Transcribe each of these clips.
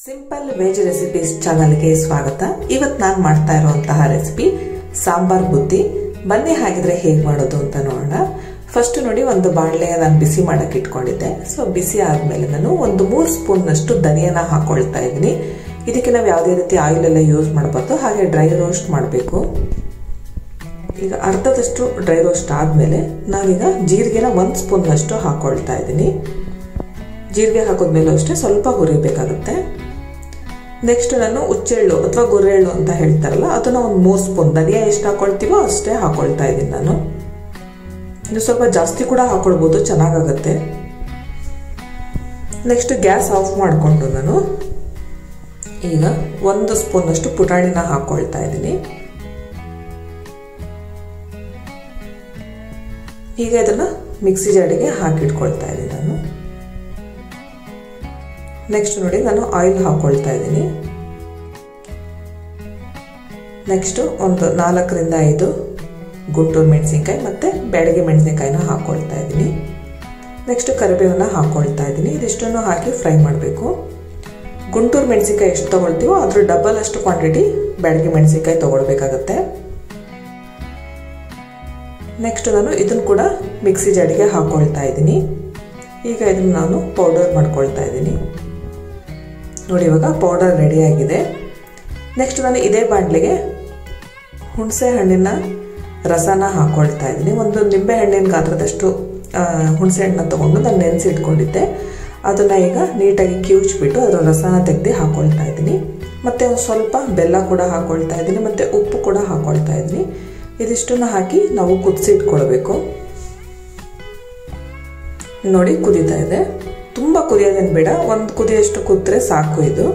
simple veg recipes ಚಾನಲ್ಗೆ ಸ್ವಾಗತ ಇವತ್ತು ನಾನು ಮಾಡ್ತಾ ಇರುವಂತಹ ರೆಸಿಪಿ ಸಾಂಬಾರ್ ಬುದ್ದಿ ಬನ್ನಿ ಹಾಗಿದ್ರೆ ಹೇಗೆ ಮಾಡೋದು ಅಂತ ನೋಡೋಣ ಫಸ್ಟ್ ನೋಡಿ ಒಂದು ಬಾಣಲೆ ನಾನು ಬಿಸಿ ಮಾಡಕ್ಕೆ ಇಟ್ಕೊಂಡಿದ್ದೆ ಸೊ ಬಿಸಿ ಆದಮೇಲೆ ನಾನು ಒಂದು ಮೂರು ಸ್ಪೂನ್ನಷ್ಟು ಧನಿಯಾನ ಹಾಕೊಳ್ತಾ ಇದ್ದೀನಿ ಇದಕ್ಕೆ ನಾವು ಯಾವುದೇ ರೀತಿ ಆಯಿಲ್ ಎಲ್ಲ ಯೂಸ್ ಮಾಡಬಾರ್ದು ಹಾಗೆ ಡ್ರೈ ರೋಸ್ಟ್ ಮಾಡಬೇಕು ಈಗ ಅರ್ಧದಷ್ಟು ಡ್ರೈ ರೋಸ್ಟ್ ಆದಮೇಲೆ ನಾವೀಗ ಜೀರಿಗೆನ ಒಂದು ಸ್ಪೂನ್ನಷ್ಟು ಹಾಕೊಳ್ತಾ ಇದ್ದೀನಿ ಜೀರಿಗೆ ಹಾಕೋದ್ಮೇಲೂ ಅಷ್ಟೇ ಸ್ವಲ್ಪ ಹುರಿಬೇಕಾಗುತ್ತೆ ನೆಕ್ಸ್ಟ್ ನಾನು ಉಚ್ಚೆಳ್ಳು ಅಥವಾ ಗುರೆಳ್ಳು ಅಂತ ಹೇಳ್ತಾರಲ್ಲ ಅದನ್ನ ಒಂದು ಮೂರು ಸ್ಪೂನ್ ಧನಿಯಾ ಎಷ್ಟು ಹಾಕೊಳ್ತೀವೋ ಅಷ್ಟೇ ಹಾಕೊಳ್ತಾ ಇದ್ದೀನಿ ನಾನು ಇನ್ನು ಸ್ವಲ್ಪ ಜಾಸ್ತಿ ಕೂಡ ಹಾಕೊಳ್ಬೋದು ಚೆನ್ನಾಗಾಗತ್ತೆ ನೆಕ್ಸ್ಟ್ ಗ್ಯಾಸ್ ಆಫ್ ಮಾಡಿಕೊಂಡು ನಾನು ಈಗ ಒಂದು ಸ್ಪೂನಷ್ಟು ಪುಟಾಣಿನ ಹಾಕೊಳ್ತಾ ಇದ್ದೀನಿ ಈಗ ಇದನ್ನ ಮಿಕ್ಸಿ ಜಾಡಿಗೆ ಹಾಕಿಟ್ಕೊಳ್ತಾ ಇದ್ದೀನಿ ನಾನು ನೆಕ್ಸ್ಟ್ ನೋಡಿ ನಾನು ಆಯಿಲ್ ಹಾಕೊಳ್ತಾ ಇದ್ದೀನಿ ನೆಕ್ಸ್ಟ್ ಒಂದು ನಾಲ್ಕರಿಂದ ಐದು ಗುಂಟೂರು ಮೆಣಸಿನ್ಕಾಯಿ ಮತ್ತು ಬೆಳಗ್ಗೆ ಮೆಣಸಿನ್ಕಾಯಿನ ಹಾಕೊಳ್ತಾ ಇದ್ದೀನಿ ನೆಕ್ಸ್ಟ್ ಕರಿಬೇವನ್ನ ಹಾಕೊಳ್ತಾ ಇದ್ದೀನಿ ಇದಿಷ್ಟನ್ನು ಹಾಕಿ ಫ್ರೈ ಮಾಡಬೇಕು ಗುಂಟೂರು ಮೆಣಸಿನ್ಕಾಯಿ ಎಷ್ಟು ತೊಗೊಳ್ತೀವೋ ಅದ್ರ ಡಬಲ್ ಅಷ್ಟು ಕ್ವಾಂಟಿಟಿ ಬೆಳಗ್ಗೆ ಮೆಣಸಿನ್ಕಾಯಿ ತೊಗೊಳ್ಬೇಕಾಗತ್ತೆ ನೆಕ್ಸ್ಟ್ ನಾನು ಇದನ್ನು ಕೂಡ ಮಿಕ್ಸಿ ಜಾಡಿಗೆ ಹಾಕೊಳ್ತಾ ಇದ್ದೀನಿ ಈಗ ಇದನ್ನು ನಾನು ಪೌಡರ್ ಮಾಡ್ಕೊಳ್ತಾ ಇದ್ದೀನಿ ನೋಡಿ ಇವಾಗ ಪೌಡರ್ ರೆಡಿಯಾಗಿದೆ ನೆಕ್ಸ್ಟ್ ನಾನು ಇದೇ ಬಾಣಲೆಗೆ ಹುಣಸೆ ಹಣ್ಣಿನ ರಸನ ಹಾಕೊಳ್ತಾ ಇದ್ದೀನಿ ಒಂದು ನಿಂಬೆ ಹಣ್ಣಿನ ಗಾತ್ರದಷ್ಟು ಹುಣಸೆ ಹಣ್ಣನ್ನ ತೊಗೊಂಡು ನಾನು ನೆನೆಸಿ ಇಟ್ಕೊಂಡಿದ್ದೆ ಅದನ್ನು ಈಗ ನೀಟಾಗಿ ಕಿವುಚ್ಬಿಟ್ಟು ಅದರ ರಸನ ತೆಗೆದು ಹಾಕೊಳ್ತಾ ಇದ್ದೀನಿ ಮತ್ತು ಒಂದು ಸ್ವಲ್ಪ ಬೆಲ್ಲ ಕೂಡ ಹಾಕೊಳ್ತಾ ಇದ್ದೀನಿ ಮತ್ತು ಉಪ್ಪು ಕೂಡ ಹಾಕೊಳ್ತಾ ಇದ್ದೀನಿ ಇದಿಷ್ಟನ್ನು ಹಾಕಿ ನಾವು ಕುದಿಸಿ ಇಟ್ಕೊಳ್ಬೇಕು ನೋಡಿ ಕುದೀತಾ ಇದೆ ತುಂಬ ಕುದಿಯೋದೇನು ಬೇಡ ಒಂದು ಕುದಿಯಷ್ಟು ಕುದ್ರೆ ಸಾಕು ಇದು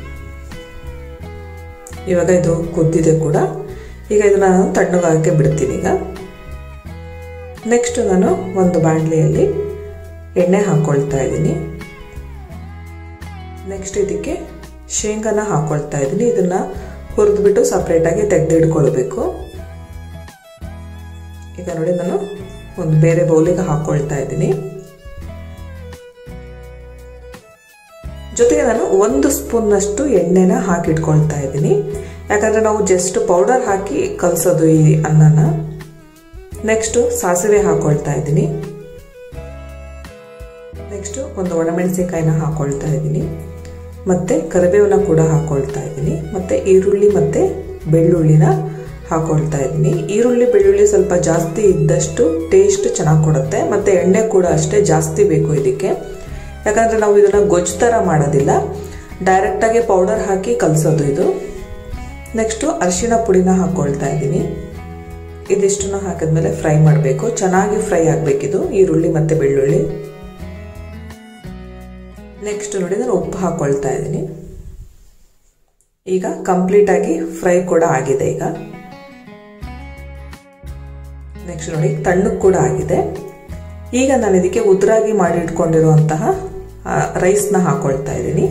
ಇವಾಗ ಇದು ಕುದ್ದಿದೆ ಕೂಡ ಈಗ ಇದನ್ನ ನಾನು ತಣ್ಣಗಾಗಕ್ಕೆ ಬಿಡ್ತೀನಿ ಈಗ ನೆಕ್ಸ್ಟ್ ನಾನು ಒಂದು ಬಾಣಲೆಯಲ್ಲಿ ಎಣ್ಣೆ ಹಾಕೊಳ್ತಾ ಇದ್ದೀನಿ ನೆಕ್ಸ್ಟ್ ಇದಕ್ಕೆ ಶೇಂಗಾನ ಹಾಕೊಳ್ತಾ ಇದ್ದೀನಿ ಇದನ್ನ ಹುರಿದ್ಬಿಟ್ಟು ಸಪ್ರೇಟಾಗಿ ತೆಗೆದಿಟ್ಕೊಳ್ಬೇಕು ಈಗ ನೋಡಿ ನಾನು ಒಂದು ಬೇರೆ ಬೌಲಿಗೆ ಹಾಕೊಳ್ತಾ ಇದ್ದೀನಿ ಜೊತೆಗೆ ನಾನು ಒಂದು ಸ್ಪೂನ್ನಷ್ಟು ಎಣ್ಣೆನ ಹಾಕಿಟ್ಕೊಳ್ತಾ ಇದ್ದೀನಿ ಯಾಕಂದರೆ ನಾವು ಜಸ್ಟ್ ಪೌಡರ್ ಹಾಕಿ ಕಲಸೋದು ಈ ಅನ್ನನ ನೆಕ್ಸ್ಟು ಸಾಸಿವೆ ಹಾಕೊಳ್ತಾ ಇದ್ದೀನಿ ನೆಕ್ಸ್ಟು ಒಂದು ಒಣಮೆಣಸಿನ್ಕಾಯಿನ ಹಾಕೊಳ್ತಾ ಇದ್ದೀನಿ ಮತ್ತು ಕರಿಬೇವನ್ನ ಕೂಡ ಹಾಕೊಳ್ತಾ ಇದ್ದೀನಿ ಮತ್ತು ಈರುಳ್ಳಿ ಮತ್ತು ಬೆಳ್ಳುಳ್ಳಿನ ಹಾಕೊಳ್ತಾ ಇದ್ದೀನಿ ಈರುಳ್ಳಿ ಬೆಳ್ಳುಳ್ಳಿ ಸ್ವಲ್ಪ ಜಾಸ್ತಿ ಇದ್ದಷ್ಟು ಟೇಸ್ಟ್ ಚೆನ್ನಾಗಿ ಕೊಡುತ್ತೆ ಮತ್ತು ಎಣ್ಣೆ ಕೂಡ ಅಷ್ಟೇ ಜಾಸ್ತಿ ಬೇಕು ಇದಕ್ಕೆ ಯಾಕಂದರೆ ನಾವು ಇದನ್ನು ಗೊಜ್ಜು ಥರ ಮಾಡೋದಿಲ್ಲ ಡೈರೆಕ್ಟಾಗಿ ಪೌಡರ್ ಹಾಕಿ ಕಲಸೋದು ಇದು ನೆಕ್ಸ್ಟು ಅರಿಶಿಣ ಪುಡಿನ ಹಾಕ್ಕೊಳ್ತಾ ಇದ್ದೀನಿ ಇದಿಷ್ಟನ್ನು ಹಾಕಿದ್ಮೇಲೆ ಫ್ರೈ ಮಾಡಬೇಕು ಚೆನ್ನಾಗಿ ಫ್ರೈ ಆಗಬೇಕಿದು ಈರುಳ್ಳಿ ಮತ್ತು ಬೆಳ್ಳುಳ್ಳಿ ನೆಕ್ಸ್ಟ್ ನೋಡಿ ನಾನು ಉಪ್ಪು ಹಾಕ್ಕೊಳ್ತಾ ಇದ್ದೀನಿ ಈಗ ಕಂಪ್ಲೀಟಾಗಿ ಫ್ರೈ ಕೂಡ ಆಗಿದೆ ಈಗ ನೆಕ್ಸ್ಟ್ ನೋಡಿ ತಣ್ಣಗೆ ಕೂಡ ಆಗಿದೆ ಈಗ ನಾನು ಇದಕ್ಕೆ ಉದ್ರಾಗಿ ಮಾಡಿ ಇಟ್ಕೊಂಡಿರುವಂತಹ ರೈಸ್ನ ಹಾಕೊಳ್ತಾ ಇದ್ದೀನಿ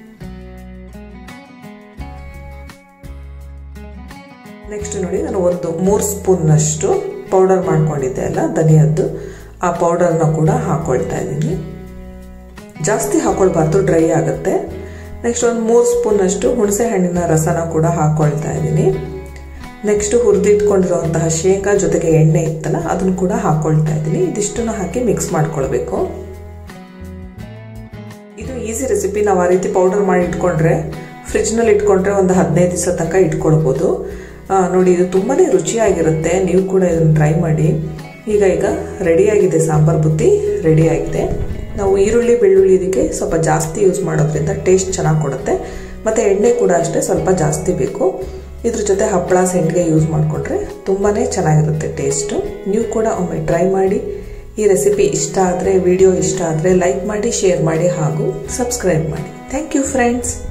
ನೆಕ್ಸ್ಟ್ ನೋಡಿ ನಾನು ಒಂದು ಮೂರು ಸ್ಪೂನ್ನಷ್ಟು ಪೌಡರ್ ಮಾಡ್ಕೊಂಡಿದ್ದೆ ಅಲ್ಲ ಧನಿಯದ್ದು ಆ ಪೌಡರ್ನ ಕೂಡ ಹಾಕೊಳ್ತಾ ಇದ್ದೀನಿ ಜಾಸ್ತಿ ಹಾಕೊಳ್ಬಾರ್ದು ಡ್ರೈ ಆಗುತ್ತೆ ನೆಕ್ಸ್ಟ್ ಒಂದು ಮೂರು ಸ್ಪೂನಷ್ಟು ಹುಣಸೆ ಹಣ್ಣಿನ ರಸನ ಕೂಡ ಹಾಕೊಳ್ತಾ ಇದ್ದೀನಿ ನೆಕ್ಸ್ಟ್ ಹುರಿದಿಟ್ಕೊಂಡಿರುವಂತಹ ಶೇಂಗಾ ಜೊತೆಗೆ ಎಣ್ಣೆ ಇತ್ತಲ್ಲ ಅದನ್ನು ಕೂಡ ಹಾಕೊಳ್ತಾ ಇದ್ದೀನಿ ಇದಿಷ್ಟನ್ನು ಹಾಕಿ ಮಿಕ್ಸ್ ಮಾಡ್ಕೊಳ್ಬೇಕು ಇದು ಈಸಿ ರೆಸಿಪಿ ನಾವು ಆ ರೀತಿ ಪೌಡರ್ ಮಾಡಿ ಇಟ್ಕೊಂಡ್ರೆ ಫ್ರಿಜ್ನಲ್ಲಿ ಇಟ್ಕೊಂಡ್ರೆ ಒಂದು ಹದಿನೈದು ದಿವಸ ತನಕ ಇಟ್ಕೊಳ್ಬೋದು ನೋಡಿ ಇದು ತುಂಬಾ ರುಚಿಯಾಗಿರುತ್ತೆ ನೀವು ಕೂಡ ಇದನ್ನು ಟ್ರೈ ಮಾಡಿ ಈಗ ಈಗ ರೆಡಿಯಾಗಿದೆ ಸಾಂಬಾರ್ ಬುತ್ತಿ ರೆಡಿಯಾಗಿದೆ ನಾವು ಈರುಳ್ಳಿ ಬೆಳ್ಳುಳ್ಳಿ ಇದಕ್ಕೆ ಸ್ವಲ್ಪ ಜಾಸ್ತಿ ಯೂಸ್ ಮಾಡೋದ್ರಿಂದ ಟೇಸ್ಟ್ ಚೆನ್ನಾಗಿ ಕೊಡುತ್ತೆ ಮತ್ತು ಎಣ್ಣೆ ಕೂಡ ಅಷ್ಟೇ ಸ್ವಲ್ಪ ಜಾಸ್ತಿ ಬೇಕು ಇದ್ರ ಜೊತೆ ಹಪ್ಪಳ ಸೆಂಟ್ಗೆ ಯೂಸ್ ಮಾಡಿಕೊಂಡ್ರೆ ತುಂಬಾ ಚೆನ್ನಾಗಿರುತ್ತೆ ಟೇಸ್ಟು ನೀವು ಕೂಡ ಒಮ್ಮೆ ಟ್ರೈ ಮಾಡಿ ಈ ರೆಸಿಪಿ ಇಷ್ಟ ಆದರೆ ವಿಡಿಯೋ ಇಷ್ಟ ಆದರೆ ಲೈಕ್ ಮಾಡಿ ಶೇರ್ ಮಾಡಿ ಹಾಗೂ ಸಬ್ಸ್ಕ್ರೈಬ್ ಮಾಡಿ ಥ್ಯಾಂಕ್ ಯು ಫ್ರೆಂಡ್ಸ್